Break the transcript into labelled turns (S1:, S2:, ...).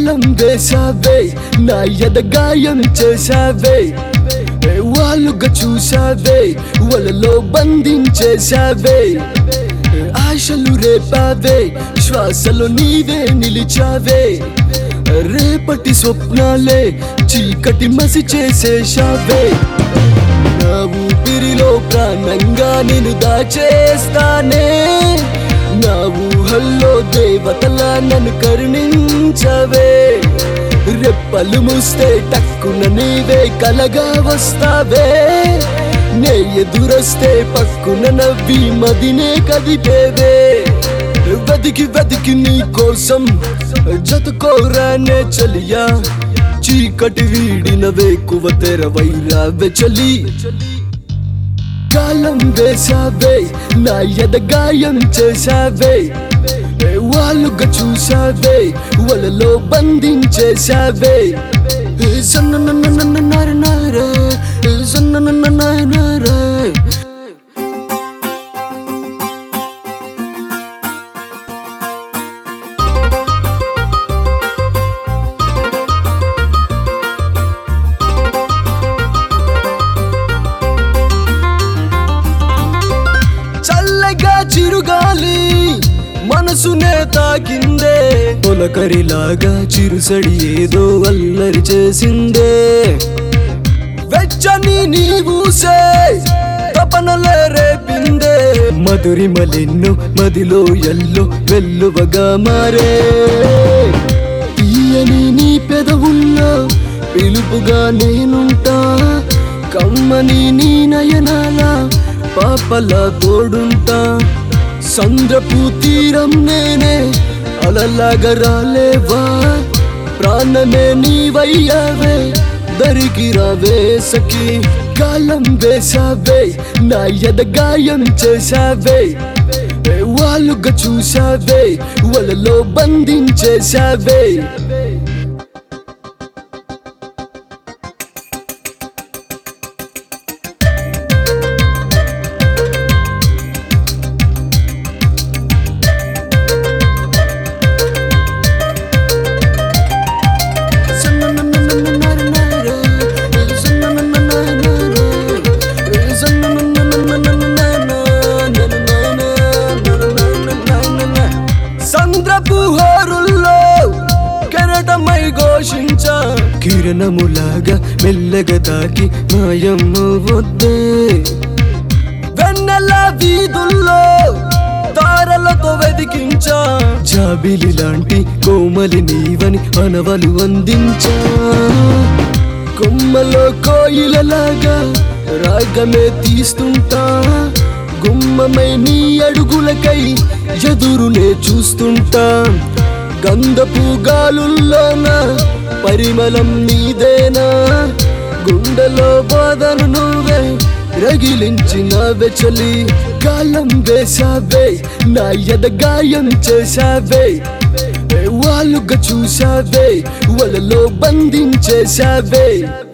S1: గాలం వేసావే నా ఎదగాయం చేసావే ఏ వాళ్ళుగా చూసావే వలలో బంధించేసావే ఏ ఆశలు రేపావే శ్వాసలో నీవే నిలిచావే రేపటి స్వప్నాలే చీకటి మసి చేసేశావే నా ఊపిరిలో ప్రాణంగా నేను దాచేస్తానే నా ఊహల్లో దేవతలా నన్ను కరుణించవే రెప్పలు మూస్తే టక్కున నీవే కలగా వస్తావే నే ఎదురొస్తే పక్కున నవ్వి మదినే కదిపేవే వెతికి వెతికి నీ కోసం జతుకోరానే చలియా చీకటి వీడిన వేకువ తెరవైరావే చలి కాలం వేసావే నా ఎదగాయం చేసావే ఏ వాళ్ళుగా చూసావే వలలో బంధించేసావే ఏ సన్ననన్ననన్ననరే, ఏ సన్ననన్ననన్నరే. చల్లగా చిరుగాలి మనసునే తాకిందే తొలకరిలాగా చిరుసడి ఏదో అల్లరి చేసిందే వెచ్చని నీ ఊసే తపనలే రేపిందే మధురిమలెన్నో మదిలో ఎల్లో వెల్లువగా మారే తీయని నీ పెదవుల్లో పిలుపుగా నేనుంటా కమ్మని నీ నయనాల పాపలా తోడుంటా సంద్రపు తీరం నేనే అలలాగా రాలేవా ప్రాణమే నీవయ్యావే దరికి రావే సఖి కాలం వేసావే నా ఎదగాయం చేసావే ఏ వాళ్ళుగా చూసావే వలలో బంధించేసావే సంద్రపు హోరుల్లో కెరటమై ఘోషించ కిరణములాగా మెల్లగా తాకి మాయమ్మ వద్దే వెన్నెల వీధుల్లో తారలతో వెదికించా జాబిలి లాంటి కోమలి నీవని అనవలు అందించా కొమ్మలో కోయిలలాగా రాగమే తీస్తుంటా గుమ్మమై నీ అడుగులకై ఎదురునే చూస్తుంటా గంధపు గాలుల్లోన పరిమళం నీదేనా గుండెలో బాధను నువ్వే రగిలించిన వెచలి కాలం వేసావే నా ఎదగాయం చేసావే ఏ వాళ్ళుగా చూసావే వలలో బంధించేసావే